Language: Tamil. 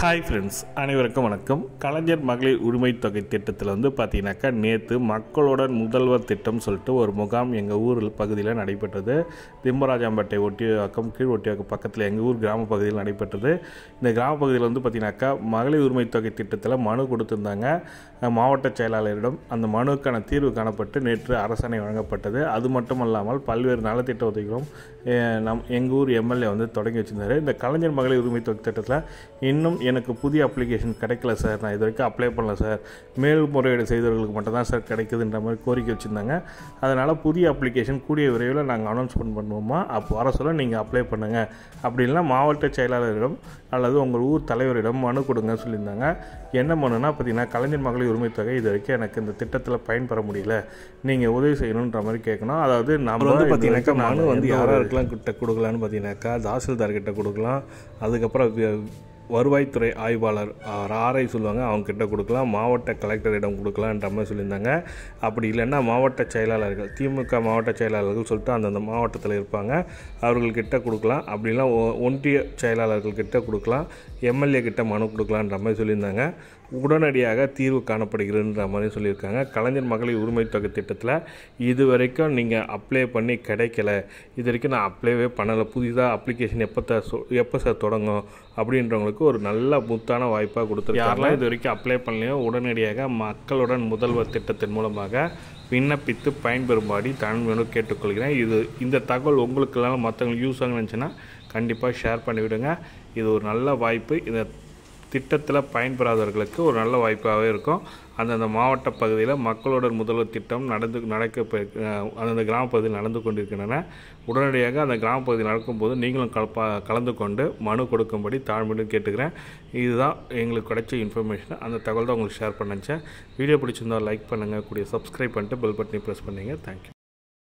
ஹாய் ஃப்ரெண்ட்ஸ் அனைவருக்கும் வணக்கம் கலைஞர் மகளிர் உரிமை தொகை திட்டத்தில் வந்து பார்த்தீங்கன்னாக்கா நேற்று மக்களோட முதல்வர் திட்டம் சொல்லிட்டு ஒரு முகாம் எங்கள் ஊர் பகுதியில் நடைபெற்றது திம்மராஜாம்பேட்டை ஒட்டியாக்கம் கீழ் ஒட்டியாக்கம் பக்கத்தில் எங்கள் ஊர் கிராம பகுதியில் நடைபெற்றது இந்த கிராம பகுதியில் வந்து பார்த்தீங்கன்னாக்கா மகளிர் உரிமை தொகை திட்டத்தில் மனு கொடுத்துருந்தாங்க அஹ், மாவட்ட செயலாளரிடம் அந்த மனுக்கான தீர்வு காணப்பட்டு நேற்று அரசாணை வழங்கப்பட்டது அது மட்டும் இல்லாமல் பல்வேறு நலத்திட்ட உதவிகளும் அஹ், நம் எங்கள் ஊர் எம்எல்ஏ வந்து தொடங்கி வச்சிருந்தாரு இந்த கலைஞர் மகளிர் உரிமை தொகை திட்டத்தில் இன்னும் எனக்கு புதிய அப்ளிகேஷன் கிடைக்கல சார் நான் இது வரைக்கும் அப்ளை பண்ணல சார் மேல்முறையீடு செய்தவர்களுக்கு மட்டும் தான் சார் கிடைக்குதுன்ற மாதிரி கோரிக்கை வச்சுருந்தாங்க அதனால் புதிய அப்ளிகேஷன் கூடிய விரைவில் நாங்கள் அனௌன்ஸ்மெண்ட் பண்ணுவோமா அப்போ வர சொல்ல நீங்கள் அப்ளை பண்ணுங்கள் அப்படி இல்லைன்னா மாவட்ட செயலாளரிடம் அல்லது உங்கள் ஊர் தலைவரிடம் மனு கொடுங்க சொல்லியிருந்தாங்க என்ன மனுனா பார்த்தீங்கன்னா கலைஞர் மகளிர் உரிமை தொகை இது வரைக்கும் எனக்கு இந்த திட்டத்தில் பயன்பெற முடியல நீங்கள் உதவி செய்யணுன்ற மாதிரி கேட்கணும் அதாவது நம்ம வந்து பார்த்தீங்கன்னாக்கா மனு வந்து யாராருக்கெல்லாம் கிட்ட கொடுக்கலான்னு பார்த்தீங்கன்னாக்கா தாசில்தார் கிட்ட கொடுக்கலாம் அதுக்கப்புறம் வி- வருவாய்த்துறை ஆய்வாளர் அவர் ஆர்ஐ சொல்லுவாங்க அவங்க கிட்ட கொடுக்கலாம் மாவட்ட கலெக்டரிடம் கொடுக்கலான்ற மாதிரி சொல்லியிருந்தாங்க அப்படி இல்லைன்னா மாவட்ட செயலாளர்கள் திமுக மாவட்ட செயலாளர்கள் சொல்லிட்டு அந்தந்த மாவட்டத்தில் இருப்பாங்க அவர்கள்கிட்ட கொடுக்கலாம் அப்படின்னா ஒன்றிய செயலாளர்கள் கிட்ட கொடுக்கலாம் எம்எல்ஏ கிட்ட மனு கொடுக்கலான்ற மாதிரி சொல்லியிருந்தாங்க உடனடியாக தீர்வு காணப்படுகிறதுன்ற மாதிரி சொல்லியிருக்காங்க கலைஞர் மகளிர் உரிமை தொகை திட்டத்தில் இது வரைக்கும் நீங்கள் அப்ளை பண்ணி கிடைக்கல இது வரைக்கும் நான் அப்ளைவே பண்ணலை புதிதாக அப்ளிகேஷன் எப்போ த சொ- எப்போ சார் தொடங்கும் அப்படின்றவங்களுக்கு ஒரு நல்ல முத்தான வாய்ப்பாக கொடுத்துருக்காங்க யாரெல்லாம் இது வரைக்கும் அப்ளை பண்ணலையோ உடனடியாக மக்களுடன் முதல்வர் திட்டத்தின் மூலமாக விண்ணப்பித்து பயன்பெறும்படி தாழ்மையோடு கேட்டுக்கொள்கிறேன் இது இந்த தகவல் உங்களுக்கெல்லாம் மற்றவங்களுக்கு யூஸ் ஆகுன்னு நினச்சுன்னா கண்டிப்பாக ஷேர் பண்ணிவிடுங்க இது ஒரு நல்ல வாய்ப்பு இந்த திட்டத்தில் பயன்பெறாதவர்களுக்கு ஒரு நல்ல வாய்ப்பாகவே இருக்கும் அந்தந்த மாவட்ட பகுதியில் மக்களோட முதல்வர் திட்டம் நடந்து நடக்க ப- அஹ் அந்தந்த கிராம பகுதியில் நடந்து கொண்டிருக்கின்றன உடனடியாக அந்த கிராம பகுதியில் நடக்கும்போது நீங்களும் கலப்பா கலந்து கொண்டு மனு கொடுக்கும்படி தாழ்மையுடன் கேட்டுக்கிறேன் இதுதான் எங்களுக்கு கிடைச்ச இன்ஃபர்மேஷன் அந்த தகவல் தான் உங்களுக்கு ஷேர் பண்ணேன் வீடியோ பிடிச்சிருந்தா லைக் பண்ணுங்கள் கூடிய சப்ஸ்கிரைப் பண்ணிட்டு பெல் பட்டனை ப்ரெஸ் பண்ணுங்க தேங்க்யூ